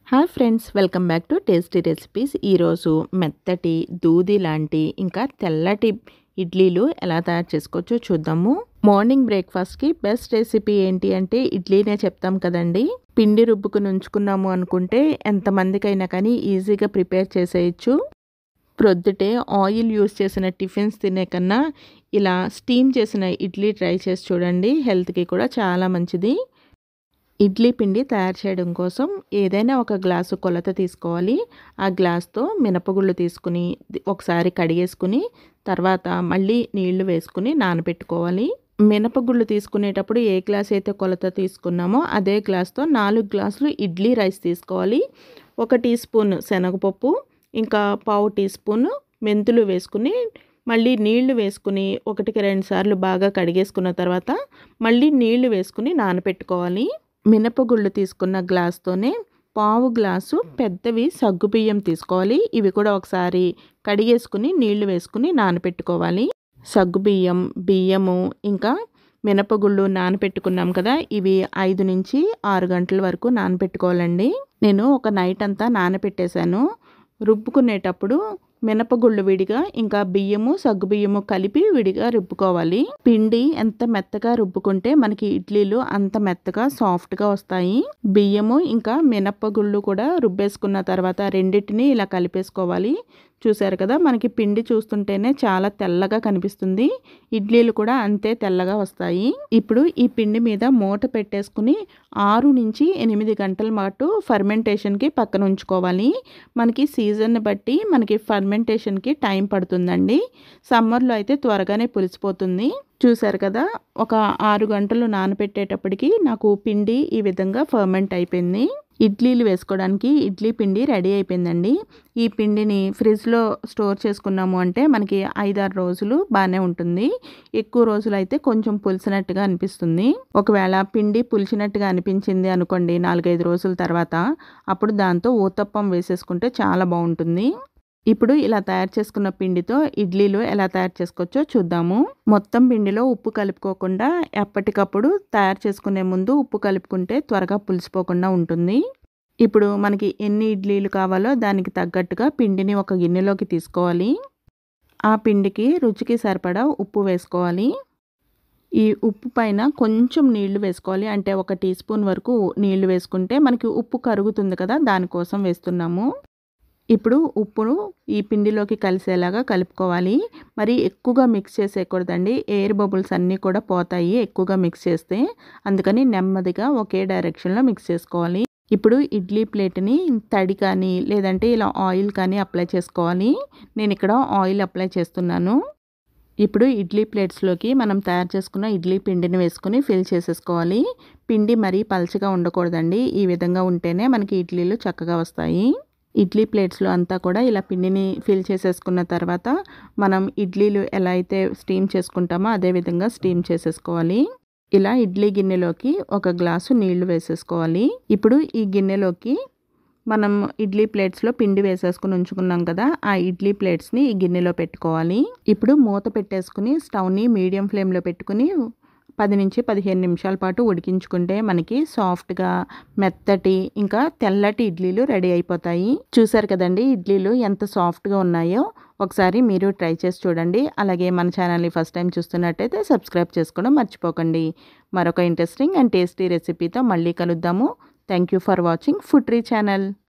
hi friends welcome back to tasty recipes ఈరోజు మెత్తటి దూది లాంటి ఇంకా తెల్లటి ఇడ్లీలు ఎలా తయారు చేసుకోవచ్చో చూద్దాము మార్నింగ్ బ్రేక్ఫాస్ట్కి బెస్ట్ రెసిపీ ఏంటి అంటే ఇడ్లీనే చెప్తాం కదండి పిండి రుబ్బుకుని ఉంచుకున్నాము అనుకుంటే ఎంతమందికైనా కానీ ఈజీగా ప్రిపేర్ చేసేయచ్చు ప్రొద్దుటే ఆయిల్ యూస్ చేసిన టిఫిన్స్ తినే కన్నా ఇలా స్టీమ్ చేసిన ఇడ్లీ ట్రై చేసి చూడండి హెల్త్కి కూడా చాలా మంచిది ఇడ్లీ పిండి తయారు చేయడం కోసం ఏదైనా ఒక గ్లాసు కొలత తీసుకోవాలి ఆ గ్లాస్తో మినపగుళ్ళు తీసుకుని ఒకసారి కడిగేసుకుని తర్వాత మళ్ళీ నీళ్లు వేసుకుని నానబెట్టుకోవాలి మినపగుళ్ళు తీసుకునేటప్పుడు ఏ గ్లాస్ అయితే కొలత తీసుకున్నామో అదే గ్లాస్తో నాలుగు గ్లాసులు ఇడ్లీ రైస్ తీసుకోవాలి ఒక టీ స్పూన్ శనగపప్పు ఇంకా పావు టీ స్పూన్ మెంతులు వేసుకుని మళ్ళీ నీళ్లు వేసుకుని ఒకటికి రెండు సార్లు బాగా కడిగేసుకున్న తర్వాత మళ్ళీ నీళ్లు వేసుకుని నానబెట్టుకోవాలి మినపగుళ్ళు తీసుకున్న గ్లాస్తోనే పావు గ్లాసు పెద్దవి సగ్గుబియ్యం తీసుకోవాలి ఇవి కూడా ఒకసారి కడిగేసుకుని నీళ్లు వేసుకుని నానబెట్టుకోవాలి సగ్గుబియ్యం బియ్యము ఇంకా మినపగుళ్ళు నానబెట్టుకున్నాం కదా ఇవి ఐదు నుంచి ఆరు గంటల వరకు నానబెట్టుకోవాలండి నేను ఒక నైట్ అంతా నానబెట్టేశాను రుబ్బుకునేటప్పుడు మినపగుళ్ళు విడిగా ఇంకా బియ్యము సగ్గుబియ్యము కలిపి విడిగా రుబ్బుకోవాలి పిండి ఎంత మెత్తగా రుబ్బుకుంటే మనకి ఇడ్లీలు అంత మెత్తగా సాఫ్ట్గా వస్తాయి బియ్యము ఇంకా మినపగుళ్ళు కూడా రుబ్బేసుకున్న తర్వాత రెండింటిని ఇలా కలిపేసుకోవాలి చూసారు కదా మనకి పిండి చూస్తుంటేనే చాలా తెల్లగా కనిపిస్తుంది ఇడ్లీలు కూడా అంతే తెల్లగా వస్తాయి ఇప్పుడు ఈ పిండి మీద మూట పెట్టేసుకుని ఆరు నుంచి ఎనిమిది గంటల పాటు ఫర్మెంటేషన్కి పక్కన ఉంచుకోవాలి మనకి సీజన్ని బట్టి మనకి ఫర్మెంటేషన్కి టైం పడుతుందండి సమ్మర్లో అయితే త్వరగానే పులిసిపోతుంది చూసారు కదా ఒక ఆరు గంటలు నానబెట్టేటప్పటికి నాకు పిండి ఈ విధంగా ఫర్మెంట్ అయిపోయింది ఇడ్లీలు వేసుకోవడానికి ఇడ్లీ పిండి రెడీ అయిపోయిందండి ఈ పిండిని ఫ్రిడ్జ్లో స్టోర్ చేసుకున్నాము అంటే మనకి ఐదారు రోజులు బాగానే ఉంటుంది ఎక్కువ రోజులు అయితే కొంచెం పులిసినట్టుగా అనిపిస్తుంది ఒకవేళ పిండి పులిచినట్టుగా అనిపించింది అనుకోండి నాలుగైదు రోజుల తర్వాత అప్పుడు దాంతో ఊతప్పం వేసేసుకుంటే చాలా బాగుంటుంది ఇప్పుడు ఇలా తయారు చేసుకున్న పిండితో ఇడ్లీలు ఎలా తయారు చేసుకోవచ్చో చూద్దాము మొత్తం పిండిలో ఉప్పు కలుపుకోకుండా ఎప్పటికప్పుడు తయారు చేసుకునే ముందు ఉప్పు కలుపుకుంటే త్వరగా పులిసిపోకుండా ఉంటుంది ఇప్పుడు మనకి ఎన్ని ఇడ్లీలు కావాలో దానికి తగ్గట్టుగా పిండిని ఒక గిన్నెలోకి తీసుకోవాలి ఆ పిండికి రుచికి సరిపడా ఉప్పు వేసుకోవాలి ఈ ఉప్పు పైన కొంచెం నీళ్లు వేసుకోవాలి అంటే ఒక టీ స్పూన్ వరకు నీళ్లు వేసుకుంటే మనకి ఉప్పు కరుగుతుంది కదా దానికోసం వేస్తున్నాము ఇప్పుడు ఉప్పును ఈ పిండిలోకి కలిసేలాగా కలుపుకోవాలి మరి ఎక్కువగా మిక్స్ చేసేయకూడదండి ఎయిర్ బబుల్స్ అన్నీ కూడా పోతాయి ఎక్కువగా మిక్స్ చేస్తే అందుకని నెమ్మదిగా ఒకే డైరెక్షన్లో మిక్స్ చేసుకోవాలి ఇప్పుడు ఇడ్లీ ప్లేట్ని తడి కానీ లేదంటే ఇలా ఆయిల్ కానీ అప్లై చేసుకోవాలి నేను ఇక్కడ ఆయిల్ అప్లై చేస్తున్నాను ఇప్పుడు ఇడ్లీ ప్లేట్స్లోకి మనం తయారు చేసుకున్న ఇడ్లీ పిండిని వేసుకుని ఫిల్ చేసేసుకోవాలి పిండి మరీ పలచగా ఉండకూడదండి ఈ విధంగా ఉంటేనే మనకి ఇడ్లీలు చక్కగా వస్తాయి ఇడ్లీ ప్లేట్స్లో అంతా కూడా ఇలా పిండిని ఫిల్ చేసేసుకున్న తర్వాత మనం ఇడ్లీలు ఎలా అయితే స్టీమ్ చేసుకుంటామో అదే విధంగా స్టీమ్ చేసేసుకోవాలి ఇలా ఇడ్లీ గిన్నెలోకి ఒక గ్లాసు నీళ్లు వేసేసుకోవాలి ఇప్పుడు ఈ గిన్నెలోకి మనం ఇడ్లీ ప్లేట్స్లో పిండి వేసేసుకుని ఉంచుకున్నాం కదా ఆ ఇడ్లీ ప్లేట్స్ని ఈ గిన్నెలో పెట్టుకోవాలి ఇప్పుడు మూత పెట్టేసుకుని స్టవ్ని మీడియం ఫ్లేమ్లో పెట్టుకుని పది నుంచి పదిహేను నిమిషాల పాటు ఉడికించుకుంటే మనకి సాఫ్ట్గా మెత్తటి ఇంకా తెల్లటి ఇడ్లీలు రెడీ అయిపోతాయి చూసారు కదండి ఇడ్లీలు ఎంత సాఫ్ట్గా ఉన్నాయో ఒకసారి మీరు ట్రై చేసి చూడండి అలాగే మన ఛానల్ని ఫస్ట్ టైం చూస్తున్నట్టయితే సబ్స్క్రైబ్ చేసుకోవడం మర్చిపోకండి మరొక ఇంట్రెస్టింగ్ అండ్ టేస్టీ రెసిపీతో మళ్ళీ కలుద్దాము thank you for watching food tree channel